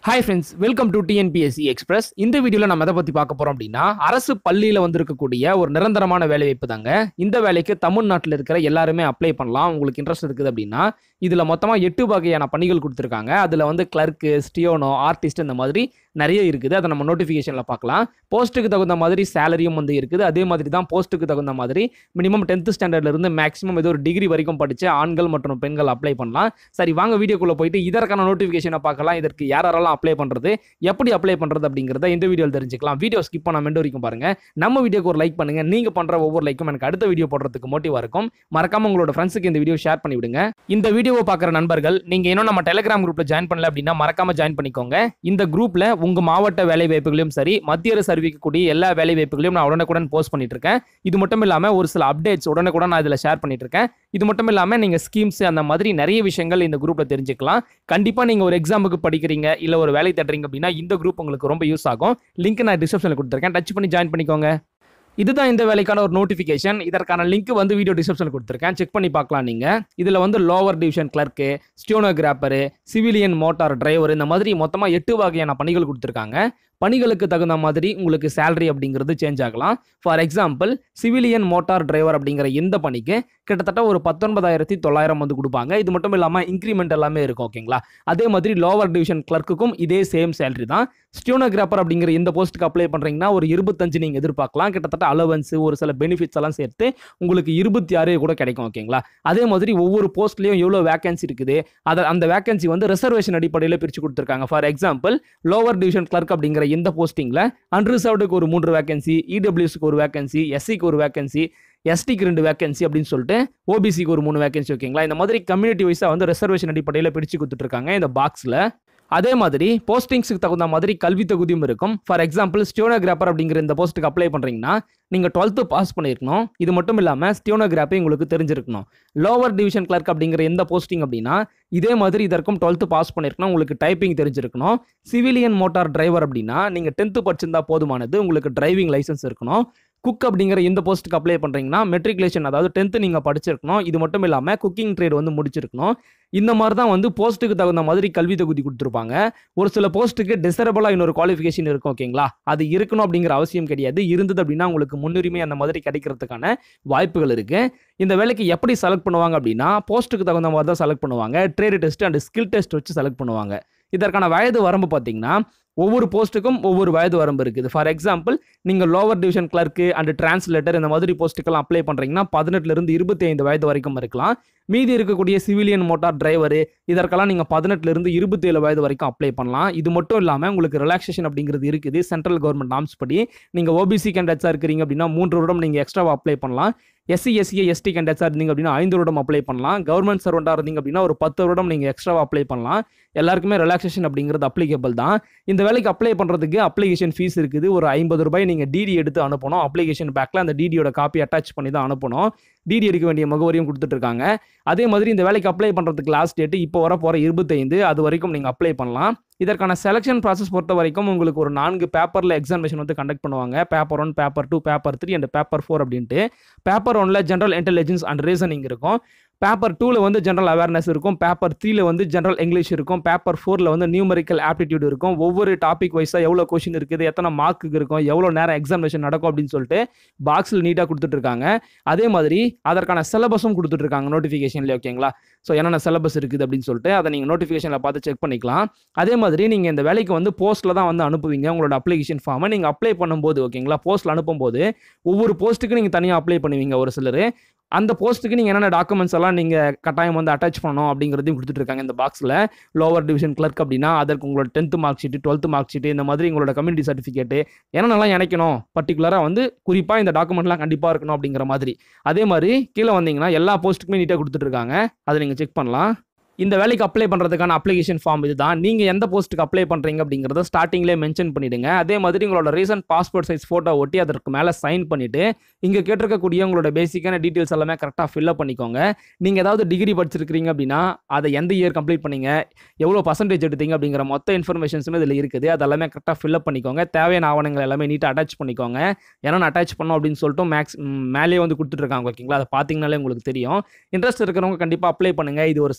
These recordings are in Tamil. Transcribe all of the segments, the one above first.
hi friends welcome to TNPSC express இந்த வீடியோவில் நம்ம எதை பற்றி பார்க்க போகிறோம் அப்படின்னா அரசு பள்ளியில் வந்திருக்கக்கூடிய ஒரு நிரந்தரமான வேலைவாய்ப்பு தாங்க இந்த வேலைக்கு தமிழ்நாட்டில் இருக்கிற எல்லாருமே அப்ளை பண்ணலாம் உங்களுக்கு இன்ட்ரெஸ்ட் இருக்குது அப்படின்னா இதில் மொத்தமாக எட்டு வகையான பணிகள் கொடுத்துருக்காங்க அதில் வந்து கிளர்க்கு ஸ்டியோனோ ஆர்டிஸ்ட் இந்த மாதிரி நிறைய இருக்குது அதை நம்ம நோட்டிஃபிகேஷனில் பார்க்கலாம் போஸ்ட்டுக்கு தகுந்த மாதிரி சேலரியும் வந்து இருக்குது அதே மாதிரி தான் போஸ்ட்டுக்கு தகுந்த மாதிரி மினிமம் டென்த்து ஸ்டாண்டர்ட்லேருந்து மேக்ஸிமம் ஏதோ ஒரு டிகிரி வரைக்கும் படித்து ஆண்கள் மற்றும் பெண்கள் அப்ளை பண்ணலாம் சரி வாங்க வீடியோக்குள்ளே போயிட்டு இதற்கான நோட்டிஃபிகேஷனை பார்க்கலாம் இதற்கு யார் யாரெல்லாம் அப்ளை பண்ணுறது எப்படி அப்ளை பண்ணுறது அப்படிங்கிறத இந்த வீடியோவில் தெரிஞ்சுக்கலாம் வீடியோ ஸ்கிப் பண்ண மெண்டு வரைக்கும் பாருங்கள் நம்ம வீடியோக்கு ஒரு லைக் பண்ணுங்கள் நீங்கள் பண்ணுற ஒவ்வொரு லைக்கும் எனக்கு அடுத்த வீடியோ போடுறதுக்கு மோட்டிவாக இருக்கும் மறக்காம உங்களோட ஃப்ரெண்ட்ஸுக்கு இந்த வீடியோ ஷேர் பண்ணி விடுங்க இந்த வீடியோவை பார்க்குற நண்பர்கள் நீங்கள் இன்னும் நம்ம டெலிகிராம் குரூப்பில் ஜாயின் பண்ணல அப்படின்னா மறக்காம ஜாயின் பண்ணிக்கோங்க இந்த குரூப்பில் உங்கள் மாவட்ட வேலை வாய்ப்புகளையும் சரி மத்திய அரசு அறிவிக்கக்கூடிய எல்லா வேலை வாய்ப்புகளையும் நான் உடனுக்குடன் போஸ்ட் பண்ணிட்டு இருக்கேன் இது மட்டும் இல்லாமல் ஒரு சில அப்டேட்ஸ் உடனுக்குடன் நான் இதில் ஷேர் பண்ணிட்டு இருக்கேன் இது மட்டும் இல்லாமல் நீங்கள் ஸ்கீம்ஸ் அந்த மாதிரி நிறைய விஷயங்கள் இந்த குரூப்பில் தெரிஞ்சுக்கலாம் கண்டிப்பாக நீங்கள் ஒரு எக்ஸாமுக்கு படிக்கிறீங்க இல்லை ஒரு வேலை தேடுறீங்க அப்படின்னா இந்த குரூப் உங்களுக்கு ரொம்ப யூஸ் ஆகும் லிங்க் நான் டிஸ்கிரிப்ஷனில் கொடுத்துருக்கேன் டச் பண்ணி ஜாயின் பண்ணிக்கோங்க இதுதான் இந்த வேலைக்கான ஒரு நோட்டிஃபிகேஷன் இதற்கான லிங்க் வந்து வீடியோ டிஸ்கிரிப்ஷனில் கொடுத்துருக்கேன் செக் பண்ணி பார்க்கலாம் நீங்கள் இதில் வந்து lower division clerk stenographer civilian motor driver இந்த மாதிரி மொத்தமாக எட்டு வகையான பணிகள் கொடுத்துருக்காங்க பணிகளுக்கு தகுந்த மாதிரி உங்களுக்கு சேலரி அப்படிங்கிறது சேஞ்ச் ஆகலாம் for example civilian motor driver அப்படிங்கிற இந்த பணிக்கு கிட்டத்தட்ட ஒரு பத்தொன்பதாயிரத்தி தொள்ளாயிரம் வந்து கொடுப்பாங்க இது மட்டும் இல்லாமல் இன்க்ரிமெண்ட் எல்லாமே இருக்கும் ஓகேங்களா அதே மாதிரி லோவர் டிவிஷன் கிளர்க்குக்கும் இதே சேம் சேலரி தான் ஸ்டியோனோகிராஃபர் அப்படிங்கிற இந்த போஸ்ட்டுக்கு அப்ளை பண்ணுறீங்கன்னா ஒரு இருபத்தஞ்சு நீங்கள் எதிர்பார்க்கலாம் கிட்டத்தட்ட அலவன்ஸ் ஒரு சில பெனிஃபிட்ஸ் எல்லாம் சேர்த்து உங்களுக்கு இருபத்தி ஆறு கூட கிடைக்கும் ஓகேங்களா அதே மாதிரி ஒவ்வொரு போஸ்ட்லேயும் எவ்வளோ வேகன்சி இருக்குது அதை அந்த வேகன்சி வந்து ரிசர்வேஷன் அடிப்படையில் பிரித்து கொடுத்துருக்காங்க for example lower division clerk அப்படிங்கிற இந்த போஸ்டிங்கில் அன்ரிசர்வ்டுக்கு ஒரு மூன்று வேகன்சி இடபிள்யூஸ்க்கு ஒரு வேகன்சி எஸ்சிக்கு ஒரு வேகன்சி எஸ்டிக்கு ரெண்டு வேகன்சி அப்படின்னு சொல்லிட்டு ஓபிசிக்கு ஒரு மூணு வேகன்சி ஓகேங்களா இந்த மாதிரி கம்யூனிட்டி வைஸாக வந்து ரிசர்வேஷன் அடிப்படையில் பிரித்து கொடுத்துட்ருக்காங்க இந்த பாக்ஸில் அதே மாதிரி போஸ்டிங்ஸுக்கு தகுந்த மாதிரி கல்வி தகுதியும் இருக்கும் ஃபார் எக்ஸாம்பிள் ஸ்டியோனோகிராஃபர் அப்படிங்கிற இந்த போஸ்ட்டுக்கு அப்ளை பண்ணுறீங்கன்னா நீங்கள் டுவெல்த்து பாஸ் பண்ணியிருக்கணும் இது மட்டும் இல்லாமல் ஸ்டியோனோகிராஃபி உங்களுக்கு தெரிஞ்சிருக்கணும் லோவர் டிவிஷன் கிளர்க் அப்படிங்கிற எந்த போஸ்டிங் அப்படின்னா இதே மாதிரி இதற்கும் டுவெல்த்து பாஸ் பண்ணியிருக்கணும் உங்களுக்கு டைப்பிங் தெரிஞ்சிருக்கணும் சிவிலியன் மோட்டார் டிரைவர் அப்படின்னா நீங்கள் டென்த்து படிச்சிருந்தா போதுமானது உங்களுக்கு டிரைவிங் லைசன்ஸ் இருக்கணும் குக் அப்படிங்கிற இந்த போஸ்ட்டுக்கு அப்ளை பண்ணுறீங்கன்னா மெட்ரிகுலேஷன் அதாவது டென்த்து நீங்கள் படிச்சிருக்கணும் இது மட்டும் இல்லாமல் குக்கிங் ட்ரேட் வந்து முடிச்சிருக்கணும் இந்த மாதிரி தான் வந்து போஸ்ட்டுக்கு தகுந்த மாதிரி கல்வி தகுதி கொடுத்துருப்பாங்க ஒரு சில போஸ்ட்டுக்கு டிசரபிளாக இன்னொரு குவாலிஃபிகேஷன் இருக்கும் ஓகேங்களா அது இருக்கணும் அப்படிங்கிற அவசியம் கிடையாது இருந்தது அப்படின்னா உங்களுக்கு முன்னுரிமை அந்த மாதிரி கிடைக்கிறதுக்கான வாய்ப்புகள் இருக்குது இந்த வேலைக்கு எப்படி செலக்ட் பண்ணுவாங்க அப்படின்னா போஸ்ட்டுக்கு தகுந்த மாதிரி தான் செலக்ட் பண்ணுவாங்க trade test and skill test வச்சு செலக்ட் பண்ணுவாங்க இதற்கான வயது வரம்பு பார்த்தீங்கன்னா ஒவ்வொரு போஸ்ட்டுக்கும் ஒவ்வொரு வயது வரம்பு இருக்குது ஃபார் எக்ஸாம்பிள் நீங்கள் lower division clerk and translator இந்த மாதிரி போஸ்ட்டுக்கெல்லாம் அப்ளை பண்ணுறீங்கன்னா பதினெட்டுலேருந்து இருபத்தி ஐந்து வயது வரைக்கும் இருக்கலாம் மீதி இருக்கக்கூடிய சிவிலியன் மோட்டார் டிரைவரு இதற்கெல்லாம் நீங்கள் பதினெட்டுலேருந்து இருபத்தி ஏழு வயது வரைக்கும் அப்ளை பண்ணலாம் இது மட்டும் இல்லாமல் உங்களுக்கு ரிலாக்ஸேஷன் அப்படிங்கிறது இருக்குது சென்ட்ரல் கவர்மெண்ட் நாம்ஸ் படி நீங்கள் ஓபிசி கேண்டேட்ஸாக இருக்கிறீங்க அப்படின்னா மூன்று வருடம் நீங்கள் எக்ஸ்ட்ராவாக அப்ளை பண்ணலாம் எஸ்சி எஸ்சிஏ எஸ்டி கேண்டேட்ஸாக இருந்தீங்க அப்படின்னா ஐந்து வருடம் அப்ளை பண்ணலாம் கவர்மெண்ட் சர்வெண்ட்டாக இருந்தீங்க அப்படின்னா ஒரு பத்து வருடம் நீங்கள் எக்ஸ்ட்ராவாக அப்ளை பண்ணலாம் எல்லாருக்குமே ரிலாக்ஸேஷன் அப்படிங்கிறது அப்ளிகபிள் தான் இந்த வேலைக்கு அப்ளை பண்ணுறதுக்கு அப்ளிகேஷன் ஃபீஸ் இருக்குது ஒரு ஐம்பது ரூபாய் நீங்கள் டிடி எடுத்து அனுப்பணும் அப்ளிகேஷன் பேக்கில் அந்த டிடியோட காப்பி அட்டாச் பண்ணி தான் அனுப்பணும் டிடி எடுக்க வேண்டிய முகவரியும் கொடுத்துட்ருக்காங்க அதே மாதிரி இந்த வேலைக்கு அப்ளை பண்ணுறதுக்கு லாஸ்ட் டேட்டு இப்போ வர போகிற இருபத்தைந்து அது வரைக்கும் நீங்கள் அப்ளை பண்ணலாம் இதற்கான செலெக்ஷன் ப்ராசஸ் பொறுத்த வரைக்கும் உங்களுக்கு ஒரு நான்கு பேப்பரில் எக்ஸாமினேஷன் வந்து கண்டக்ட் பண்ணுவாங்க paper one paper two paper three and paper four அப்படின்ட்டு பேப்பர் ஒனில் ஜென்ரல் இன்டெலிஜென்ஸ் அண்ட் ரீசனிங் இருக்கும் பேப்பர் டூவில் வந்து ஜென்ரல் அவேர்னஸ் இருக்கும் பேப்பர் த்ரீல வந்து ஜென்ரல் இங்கிலீஷ் இருக்கும் பேப்பர் ஃபோரில் வந்து நியூமரிக்கல் ஆப்டிடியூட் இருக்கும் ஒவ்வொரு டாபிக் வைஸாக எவ்வளோ கொஷின் இருக்குது எத்தனை மார்க்குக்கு இருக்கும் எவ்வளோ நேரம் எக்ஸாமினேஷன் நடக்கும் அப்படின்னு சொல்லிட்டு பாக்ஸில் நீட்டாக கொடுத்துட்ருக்காங்க அதே மாதிரி அதற்கான சிலபஸும் கொடுத்துட்ருக்காங்க நோட்டிஃபிகேஷன்லேயே ஓகேங்களா ஸோ என்னென்ன சிலபஸ் இருக்குது அப்படின்னு சொல்லிட்டு அதை நீங்கள் நோட்டிஃபிகேஷனில் பார்த்து செக் பண்ணிக்கலாம் அதே மாதிரி நீங்கள் இந்த வேலைக்கு வந்து போஸ்ட்டில் தான் வந்து அனுப்புவீங்க உங்களோட அப்ளிகேஷன் ஃபார்மை நீங்கள் அப்ளை பண்ணும்போது ஓகேங்களா போஸ்ட்டில் அனுப்பும்போது ஒவ்வொரு போஸ்ட்டுக்கு நீங்கள் தனியாக அப்ளை பண்ணுவீங்க ஒரு சிலர் அந்த போஸ்ட்டுக்கு நீங்கள் என்னென்ன டாக்குமெண்ட்ஸ் எல்லாம் நீங்கள் கட்டாயம் வந்து அட்டாச் பண்ணணும் அப்படிங்கிறதையும் கொடுத்துட்ருக்காங்க இந்த பாக்ஸில் லோவர் டிவிஷன் கிளர்க் அப்படின்னா அதற்கு உங்களோட tenth mark sheet twelfth mark sheet இந்த மாதிரி உங்களோட கம்யூனிட்டி சர்டிஃபிகேட்டு என்னென்னலாம் இணைக்கணும் பர்டிகுலராக வந்து குறிப்பாக இந்த டாக்குமெண்ட்லாம் கண்டிப்பாக இருக்கணும் அப்படிங்கிற மாதிரி அதே மாதிரி கீழே வந்தீங்கன்னா எல்லா போஸ்ட்டுக்குமே நீட்டாக கொடுத்துட்ருக்காங்க அதை நீங்கள் செக் பண்ணலாம் இந்த வேலைக்கு அப்ளை பண்ணுறதுக்கான அப்ளிகேஷன் ஃபார்ம் இதுதான் நீங்கள் எந்த போஸ்ட்டுக்கு அப்ளை பண்ணுறீங்க அப்படிங்கிறத ஸ்டார்டிங்லேயே மென்ஷன் பண்ணிவிடுங்க அதே மாதிரி உங்களோட ரீசன்ட் பாஸ்போர்ட் சைஸ் ஃபோட்டோ ஒட்டி அதற்கு மேலே சைன் பண்ணிவிட்டு இங்கே கேட்டிருக்கக்கூடிய உங்களோட பேசிக்கான டீட்டெயில்ஸ் எல்லாமே கரெக்டாக ஃபில்அப் பண்ணிக்கோங்க நீங்கள் ஏதாவது டிகிரி படிச்சிருக்கிறீங்க அப்படின்னா அதை எந்த இயர் கம்ப்ளீட் பண்ணீங்க எவ்வளோ பர்சன்டேஜ் எடுத்தீங்க அப்படிங்கிற மொத்த இன்ஃபர்மேஷன்ஸுமே இதில் இருக்குது அது எல்லாமே கரெக்டாக ஃபில்அப் பண்ணிக்கோங்க தேவையான ஆவணங்கள் எல்லாமே நீட்டாக அட்டாச் பண்ணிக்கோங்க ஏன்னா அட்டாச் பண்ணோம் அப்படின்னு சொல்லிட்டு மேக்ஸ் மேலே வந்து கொடுத்துட்ருக்காங்க ஓகேங்களா அதை பார்த்தீங்கனாலே உங்களுக்கு தெரியும் இன்ட்ரெஸ்ட் இருக்கிறவங்க கண்டிப்பாக அப்ளை பண்ணுங்கள் இது ஒரு சென்ட்ரல் கவர்மெண்ட்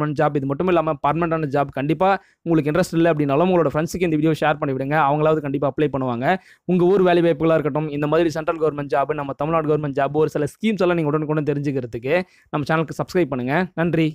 கவர்மெண்ட் ஜாப் இது மட்டும் இல்லாமல் பர்மனண்டான ஜாப் கண்டிப்பாக உங்களுக்கு இன்ட்ரெஸ்ட் இல்லை அப்படின்னாலும் உங்களோட ஃப்ரெண்ட்ஸுக்கு இந்த வீடியோ ஷேர் பண்ணி விடுங்க அவங்களாவது கண்டிப்பாக அப்ளை பண்ணுவாங்க உங்கள் ஊர் வேலை வாய்ப்புகளாக இருக்கட்டும் இந்த மாதிரி சென்ட்ரல் கவர்மெண்ட் ஜாப் நம்ம தமிழ்நாடு கவர்மெண்ட் ஜாப் ஒரு சில ஸ்கீம்ஸ் எல்லாம் நீங்கள் உடனுக்குடன் தெரிஞ்சுக்கிறதுக்கு நம்ம சேனலுக்கு சப்ஸ்கிரைப் பண்ணுங்கள் நன்றி